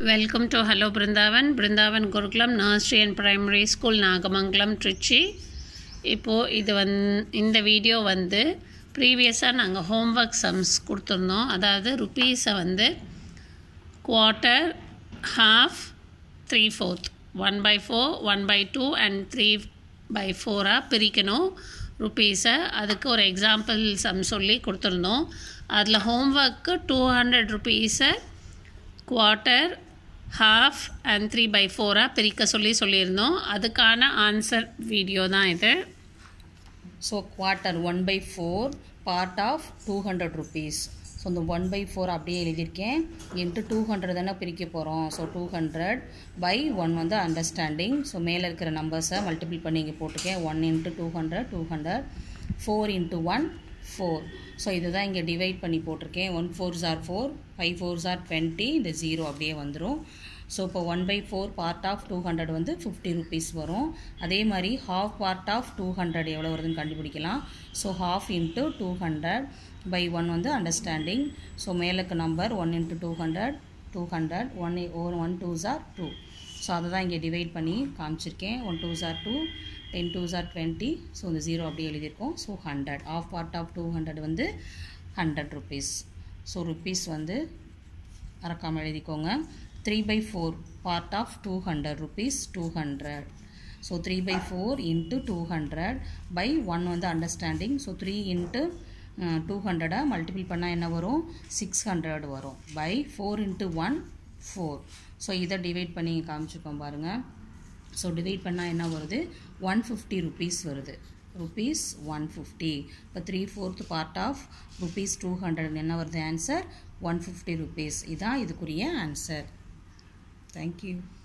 Welcome to Hello Brindavan, Brindavan Gurukulam Nursery and Primary School Nagamangalam Trichy இப்போது இது வந் இந்த வீடியோ வந்து ப்ரீவியஸாக நாங்கள் ஹோம்ஒர்க் சம்ஸ் கொடுத்துருந்தோம் அதாவது ருப்பீஸை வந்து quarter half three fourth one by four one by two and three by ஃபோராக பிரிக்கணும் ருப்பீஸை அதுக்கு ஒரு எக்ஸாம்பிள் சம் சொல்லி கொடுத்துருந்தோம் அதில் ஹோம்ஒர்க்கு டூ ஹண்ட்ரட் ருப்பீஸை quarter half and three by ஃபோராக பிரிக்க சொல்லி சொல்லியிருந்தோம் அதுக்கான ஆன்சர் வீடியோ தான் இது so quarter one by four part of two hundred rupees so இந்த ஒன் பை ஃபோர் அப்படியே எழுதியிருக்கேன் இன்ட்டு டூ ஹண்ட்ரட் தானே பிரிக்க போகிறோம் so two hundred by one வந்து அண்டர்ஸ்டாண்டிங் ஸோ மேலே இருக்கிற நம்பர்ஸை மல்டிபிள் பண்ணி இங்கே போட்டிருக்கேன் one into two hundred two hundred four into one four so இதுதான் இங்கே டிவைட் பண்ணி போட்டிருக்கேன் one fours are four five fours are twenty இந்த ஜீரோ அப்படியே வந்துடும் ஸோ இப்போ one by four part of two hundred வந்து ஃபிஃப்டி ருபீஸ் வரும் அதே மாதிரி half part of two hundred எவ்வளோ வருதுன்னு கண்டுபிடிக்கலாம் so half into two hundred by one வந்து அண்டர்ஸ்டாண்டிங் ஸோ மேலுக்கு number one into two hundred two hundred one one one two are two so அதை தான் இங்கே டிவைட் பண்ணி காமிச்சிருக்கேன் one two are two ten two are twenty so இந்த zero அப்படியே எழுதியிருக்கோம் so hundred of part of two hundred வந்து hundred rupees so rupees வந்து மறக்காமல் எழுதிக்கோங்க three by four part of two hundred rupees two hundred so three by four into two hundred by one வந்து understanding so three into two ஹண்ட்ரடை multiple பண்ணால் என்ன வரும் six hundred வரும் by four into one four so இதை divide பண்ணி காமிச்சிருக்கோம் பாருங்கள் ஸோ டிவைட் பண்ணால் என்ன வருது ஒன் ஃபிஃப்டி ருபீஸ் வருது ருபீஸ் ஒன் ஃபிஃப்டி இப்போ three fourth part of rupees two hundred என்ன வருது ஆன்சர் ஒன் ஃபிஃப்டி ருபீஸ் இதான் இதுக்குரிய ஆன்சர் தேங்க்யூ